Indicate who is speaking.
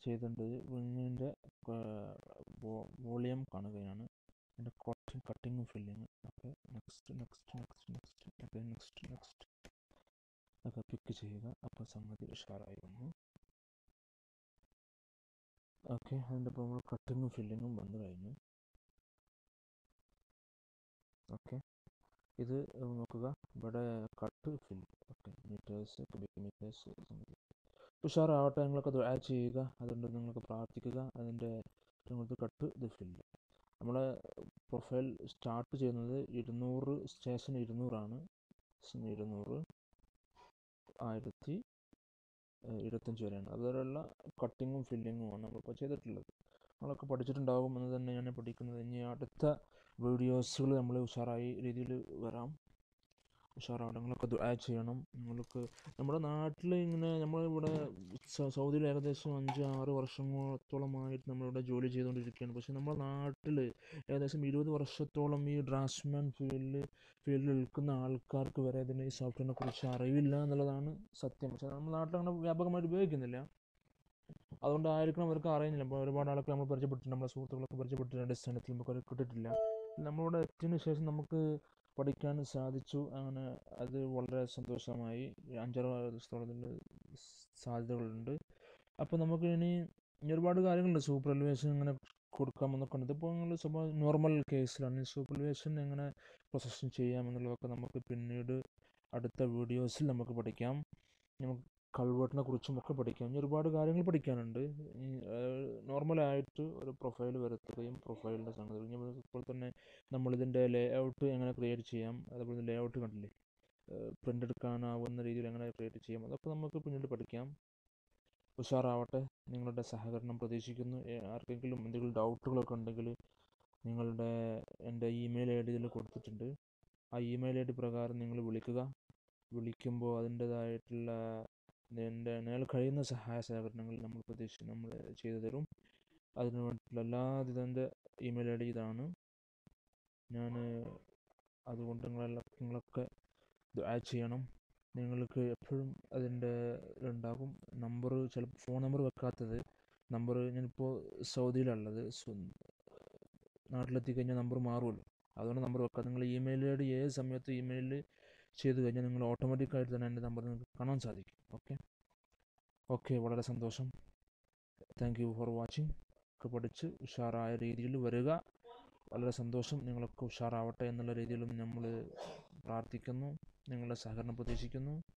Speaker 1: ചെയ്തിട്ടുണ്ട് വിങ്ങിൻ്റെ വോളിയം കാണുകയാണ് അതിൻ്റെ കട്ടിങ് കട്ടിങ്ങും filling okay next next next next okay next next ഒക്കെ പിക്ക് ചെയ്യുക അപ്പോൾ സംഗതി ഉഷാറായി വന്നു ഓക്കെ അതിൻ്റെ ഇപ്പോൾ നമ്മൾ കട്ടിങ്ങും ഫില്ലിങ്ങും വന്നു കഴിഞ്ഞു ഓക്കെ ഇത് നോക്കുക ഇവിടെ cut fill okay meters cubic meters ഉഷാറാവട്ടെ നിങ്ങളൊക്കെ അത് ആഡ് ചെയ്യുക അതുകൊണ്ട് നിങ്ങൾക്ക് പ്രാർത്ഥിക്കുക അതിൻ്റെ നിങ്ങൾക്ക് കട്ട് ഇത് ഫില്ല് നമ്മളെ പ്രൊഫൈൽ സ്റ്റാർട്ട് ചെയ്യുന്നത് ഇരുന്നൂറ് സ്റ്റേഷൻ ഇരുന്നൂറാണ് ഇരുന്നൂറ് ആയിരത്തി ഇരുപത്തഞ്ച് വരെയാണ് അതുവരെയുള്ള കട്ടിങ്ങും ഫില്ലിങ്ങുമാണ് നമ്മളിപ്പോൾ ചെയ്തിട്ടുള്ളത് നമ്മളൊക്കെ പഠിച്ചിട്ടുണ്ടാകും എന്ന് തന്നെ ഞാൻ പഠിക്കുന്നത് ഇനി അടുത്ത വീഡിയോസുകൾ നമ്മൾ ഉഷാറായി രീതിയിൽ വരാം ഉഷാറാവട്ടെ നിങ്ങളൊക്കെ അത് ആഡ് ചെയ്യണം നിങ്ങൾക്ക് നമ്മുടെ നാട്ടിൽ ഇങ്ങനെ നമ്മളിവിടെ സൗദിയിൽ ഏകദേശം അഞ്ച് ആറ് വർഷത്തോളമായിട്ട് നമ്മളിവിടെ ജോലി ചെയ്തുകൊണ്ടിരിക്കുകയാണ് പക്ഷേ നമ്മുടെ നാട്ടിൽ ഏകദേശം ഇരുപത് വർഷത്തോളം ഈ ഡ്രാഫ്റ്റ്സ്മാൻ ഫീൽഡിൽ ഫീൽഡിൽ നിൽക്കുന്ന ആൾക്കാർക്ക് വരെ ഇതിന് ഈ സോഫ്റ്റ്വെയറിനെ കുറിച്ച് അറിവില്ല എന്നുള്ളതാണ് സത്യം പക്ഷേ നമ്മുടെ നാട്ടിൽ അങ്ങനെ വ്യാപകമായിട്ട് ഉപയോഗിക്കുന്നില്ല അതുകൊണ്ടായിരിക്കണം അവർക്ക് അറിയുന്നില്ല അപ്പോൾ ഒരുപാട് ആൾക്കാർ നമ്മൾ പരിചയപ്പെട്ടിട്ടുണ്ട് നമ്മുടെ സുഹൃത്തുക്കളൊക്കെ പരിചയപ്പെട്ടിട്ടുണ്ട് അടിസ്ഥാനത്തിൽ നമുക്ക് അവരെ കിട്ടിയിട്ടില്ല നമ്മളിവിടെ എത്തിയതിനു ശേഷം നമുക്ക് പഠിക്കാൻ സാധിച്ചു അങ്ങനെ അത് വളരെ സന്തോഷമായി അഞ്ചാറ് സ്ഥലത്തിൽ സാധ്യതകളുണ്ട് അപ്പോൾ നമുക്ക് ഇനി ഇനി ഒരുപാട് കാര്യങ്ങളുണ്ട് സൂപ്പർവേഷൻ ഇങ്ങനെ കൊടുക്കാമെന്നൊക്കെ ഉണ്ട് ഇതിപ്പോൾ നിങ്ങൾ സ്വഭാവം നോർമൽ കേസിലാണ് സൂപ്പർവേഷൻ എങ്ങനെ പ്രൊസഷൻ ചെയ്യാം എന്നുള്ളതൊക്കെ നമുക്ക് പിന്നീട് അടുത്ത വീഡിയോസിൽ നമുക്ക് പഠിക്കാം നമുക്ക് കൾവേർട്ടിനെ കുറിച്ചും ഒക്കെ പഠിക്കാം ഇനി ഒരുപാട് കാര്യങ്ങൾ പഠിക്കാനുണ്ട് നോർമലായിട്ട് ഒരു പ്രൊഫൈൽ വരുത്തുകയും പ്രൊഫൈലിൻ്റെ സംഗതികൾ ഇനി ഇപ്പോൾ തന്നെ നമ്മളിതിൻ്റെ ലേ ഔട്ട് എങ്ങനെ ക്രിയേറ്റ് ചെയ്യാം അതുപോലെ ലേ ഔട്ട് കണ്ടില്ലേ പ്രിൻ്റ് എടുക്കാനാവുന്ന രീതിയിൽ എങ്ങനെ ക്രിയേറ്റ് ചെയ്യാം അതൊക്കെ നമുക്ക് പിന്നീട് പഠിക്കാം ഉഷാറാവട്ടെ നിങ്ങളുടെ സഹകരണം പ്രതീക്ഷിക്കുന്നു ആർക്കെങ്കിലും എന്തെങ്കിലും ഡൗട്ടുകളൊക്കെ ഉണ്ടെങ്കിൽ നിങ്ങളുടെ എൻ്റെ ഇമെയിൽ ഐ ഡി ഇതിൽ കൊടുത്തിട്ടുണ്ട് ആ ഇമെയിൽ ഐ ഡി പ്രകാരം നിങ്ങൾ വിളിക്കുക വിളിക്കുമ്പോൾ അതിൻ്റേതായിട്ടുള്ള എൻ്റെ എന്നാൽ കഴിയുന്ന സഹായ സഹകരണങ്ങൾ നമ്മൾ പ്രതീക്ഷിച്ച് നമ്മൾ ചെയ്തു തരും അതിനു വേണ്ടിയിട്ടുള്ള എല്ലാ ഇതിൻ്റെ ഇമെയിൽ ഐ ഡി ഇതാണ് ഞാൻ അതുകൊണ്ട് നിങ്ങളെല്ലാം നിങ്ങളൊക്കെ ഇത് ആഡ് ചെയ്യണം നിങ്ങൾക്ക് എപ്പോഴും അതിൻ്റെ ഉണ്ടാകും നമ്പർ ചിലപ്പോൾ ഫോൺ നമ്പർ വെക്കാത്തത് നമ്പർ ഞാനിപ്പോൾ സൗദിയിലുള്ളത് നാട്ടിലെത്തി കഴിഞ്ഞാൽ നമ്പർ മാറുമല്ലോ അതുകൊണ്ട് നമ്പർ വെക്കാതെ നിങ്ങൾ ഇമെയിൽ ഐ ഡി ഏത് സമയത്ത് ഇമെയിലിൽ ചെയ്ത് കഴിഞ്ഞാൽ നിങ്ങൾ ഓട്ടോമാറ്റിക്കായിട്ട് തന്നെ എൻ്റെ നമ്പർ നിങ്ങൾക്ക് കാണാൻ സാധിക്കും ഓക്കെ ഓക്കെ വളരെ സന്തോഷം താങ്ക് യു ഫോർ വാച്ചിങ് ഒക്കെ പഠിച്ച് ഉഷാറായ രീതിയിൽ വരിക വളരെ സന്തോഷം നിങ്ങളൊക്കെ ഉഷാറാവട്ടെ എന്നുള്ള രീതിയിലും നമ്മൾ പ്രാർത്ഥിക്കുന്നു നിങ്ങളുടെ സഹകരണം പ്രതീക്ഷിക്കുന്നു